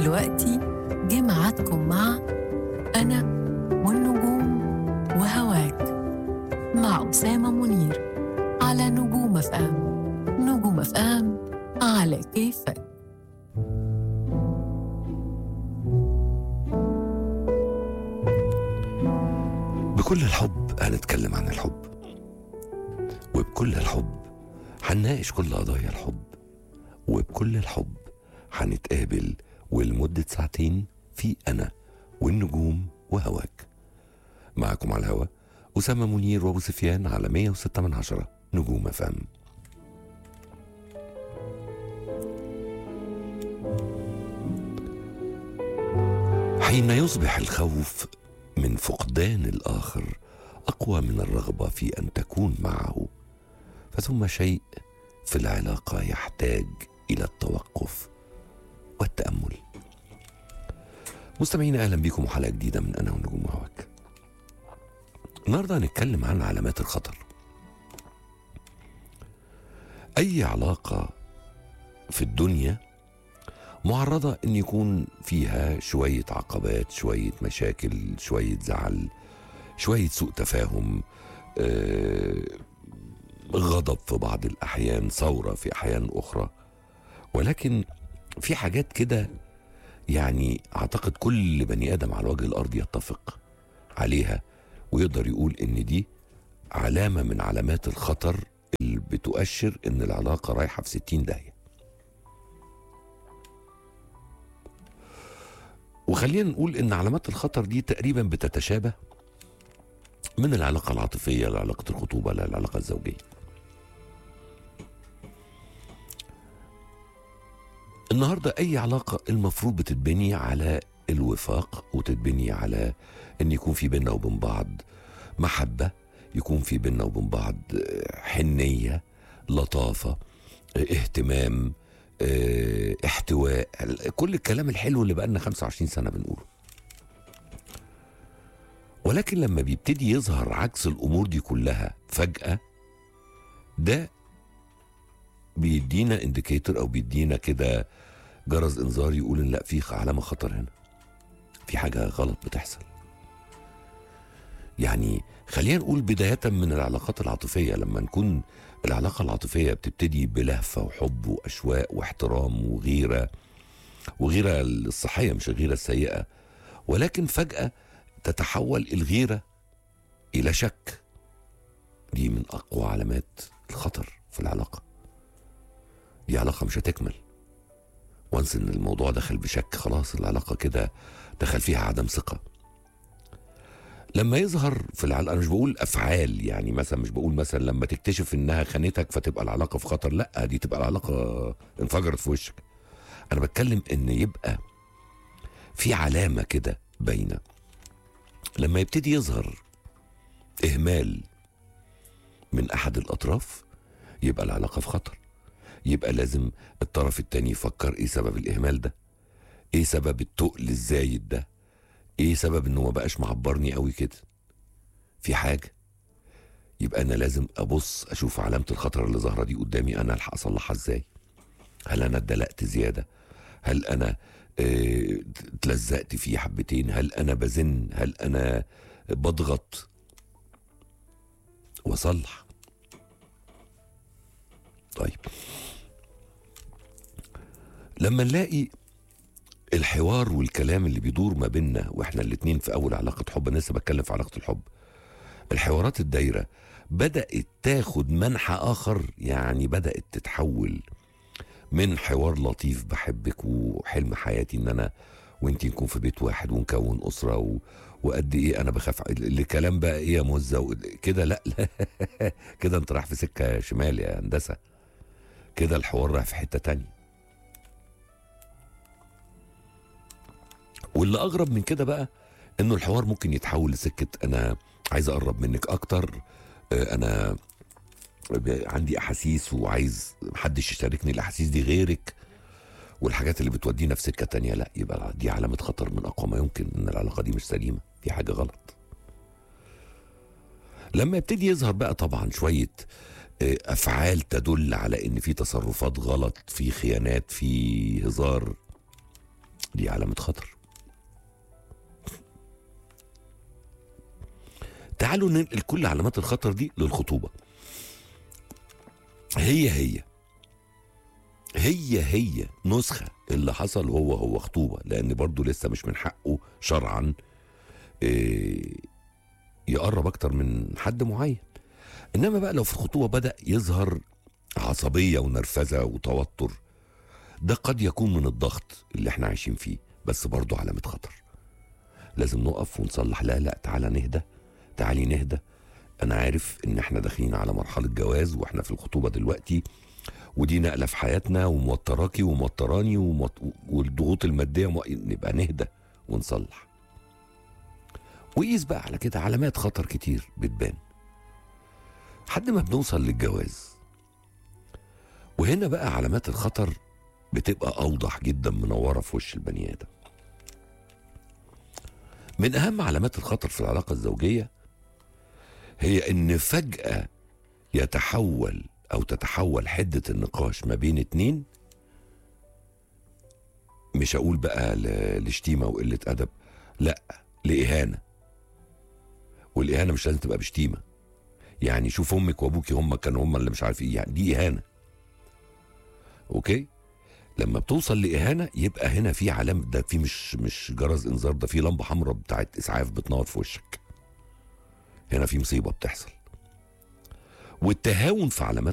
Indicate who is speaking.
Speaker 1: ودلوقتي جه ميعادكم مع أنا والنجوم وهواك مع أسامة منير على نجوم اف ام نجوم اف ام على كيفك
Speaker 2: بكل الحب هنتكلم عن الحب وبكل الحب هنناقش كل قضايا الحب وبكل الحب هنتقابل ولمدة ساعتين في أنا والنجوم وهواك معكم على الهوا أسامة منير وأبو سفيان على 106 من عشرة نجوم فم حين يصبح الخوف من فقدان الآخر أقوى من الرغبة في أن تكون معه فثم شيء في العلاقة يحتاج إلى التوقف والتأمل مستمعين أهلا بكم وحلقة جديدة من أنا ونجوم هواك النهاردة هنتكلم عن علامات الخطر أي علاقة في الدنيا معرضة أن يكون فيها شوية عقبات شوية مشاكل شوية زعل شوية سوء تفاهم آه، غضب في بعض الأحيان ثورة في أحيان أخرى ولكن في حاجات كده يعني أعتقد كل بني آدم على وجه الأرض يتفق عليها ويقدر يقول إن دي علامة من علامات الخطر اللي بتؤشر إن العلاقة رايحة في ستين داهية وخلينا نقول ان علامات الخطر دي تقريبا بتتشابه من العلاقه العاطفيه لعلاقه الخطوبه للعلاقه الزوجيه النهارده اي علاقه المفروض بتتبني على الوفاق وتتبني على ان يكون في بيننا وبين بعض محبه يكون في بيننا وبين بعض آه، حنيه لطافه آه، اهتمام آه، احتواء كل الكلام الحلو اللي بقالنا 25 سنه بنقوله ولكن لما بيبتدي يظهر عكس الامور دي كلها فجاه ده بيدينا انديكيتور او بيدينا كده جرس انذار يقول ان لا في علامه خطر هنا في حاجه غلط بتحصل يعني خلينا نقول بدايه من العلاقات العاطفيه لما نكون العلاقه العاطفيه بتبتدي بلهفه وحب واشواق واحترام وغيره وغيره الصحيه مش الغيره السيئه ولكن فجاه تتحول الغيره الى شك دي من اقوى علامات الخطر في العلاقه دي علاقه مش هتكمل وانس ان الموضوع دخل بشك خلاص العلاقه كده دخل فيها عدم ثقه لما يظهر في العلاقه انا مش بقول افعال يعني مثلا مش بقول مثلا لما تكتشف انها خانتك فتبقى العلاقه في خطر لا دي تبقى العلاقه انفجرت في وشك انا بتكلم ان يبقى في علامه كده باينه لما يبتدي يظهر اهمال من احد الاطراف يبقى العلاقه في خطر يبقى لازم الطرف التاني يفكر ايه سبب الاهمال ده ايه سبب التقل الزايد ده ايه سبب انه ما بقاش معبرني قوي كده في حاجه يبقى انا لازم ابص اشوف علامه الخطر اللي ظاهره دي قدامي انا الحق اصلحها ازاي هل انا اتدلقت زياده هل انا آه، اتلزقت فيه حبتين هل انا بزن هل انا بضغط واصلح طيب لما نلاقي الحوار والكلام اللي بيدور ما بيننا واحنا الاتنين في اول علاقه حب انا لسه بتكلم في علاقه الحب الحوارات الدايره بدات تاخد منحى اخر يعني بدات تتحول من حوار لطيف بحبك وحلم حياتي ان انا وانتي نكون في بيت واحد ونكون اسره و... وقد ايه انا بخاف الكلام بقى ايه يا مزه و... كده لا لا كده انت رايح في سكه شمال يا هندسه كده الحوار رايح في حته تانية واللي اغرب من كده بقى انه الحوار ممكن يتحول لسكه انا عايز اقرب منك اكتر آه، انا ب- عندي احاسيس وعايز محدش يشاركني الاحاسيس دي غيرك والحاجات اللي بتودينا في سكه تانية لا يبقى دي علامه خطر من اقوى ما يمكن ان العلاقه دي مش سليمه في حاجه غلط لما يبتدي يظهر بقى طبعا شويه آه، افعال تدل على ان في تصرفات غلط في خيانات في هزار دي علامة خطر تعالوا ننقل كل علامات الخطر دي للخطوبة هي هي هي هي نسخة اللي حصل هو هو خطوبة لأن برضو لسه مش من حقه شرعا إيه، يقرب أكتر من حد معين إنما بقى لو في الخطوبة بدأ يظهر عصبية ونرفزة وتوتر ده قد يكون من الضغط اللي احنا عايشين فيه بس برضو علامة خطر لازم نقف ونصلح لا لا تعالى نهدى تعالي نهدى انا عارف ان احنا داخلين على مرحلة جواز واحنا في الخطوبة دلوقتي ودي نقلة في حياتنا وموتراكي وموتراني وموت... والضغوط المادية مو... نبقى نهدى ونصلح وقيس بقى على كده علامات خطر كتير بتبان لحد ما بنوصل للجواز وهنا بقى علامات الخطر بتبقى اوضح جدا منوره في وش البني ادم من اهم علامات الخطر في العلاقه الزوجيه هي ان فجاه يتحول او تتحول حده النقاش ما بين اتنين مش هقول بقى ل- لشتيمه وقله ادب لا لاهانه والاهانه مش لازم تبقى بشتيمه يعني شوف امك وابوكي هم كانوا هم اللي مش عارف ايه يعني دي اهانه اوكي لما بتوصل لاهانه يبقى هنا في علامه ده في مش مش جرس انذار ده في لمبه حمراء بتاعت اسعاف بتنور في وشك هنا في مصيبه بتحصل والتهاون في علامات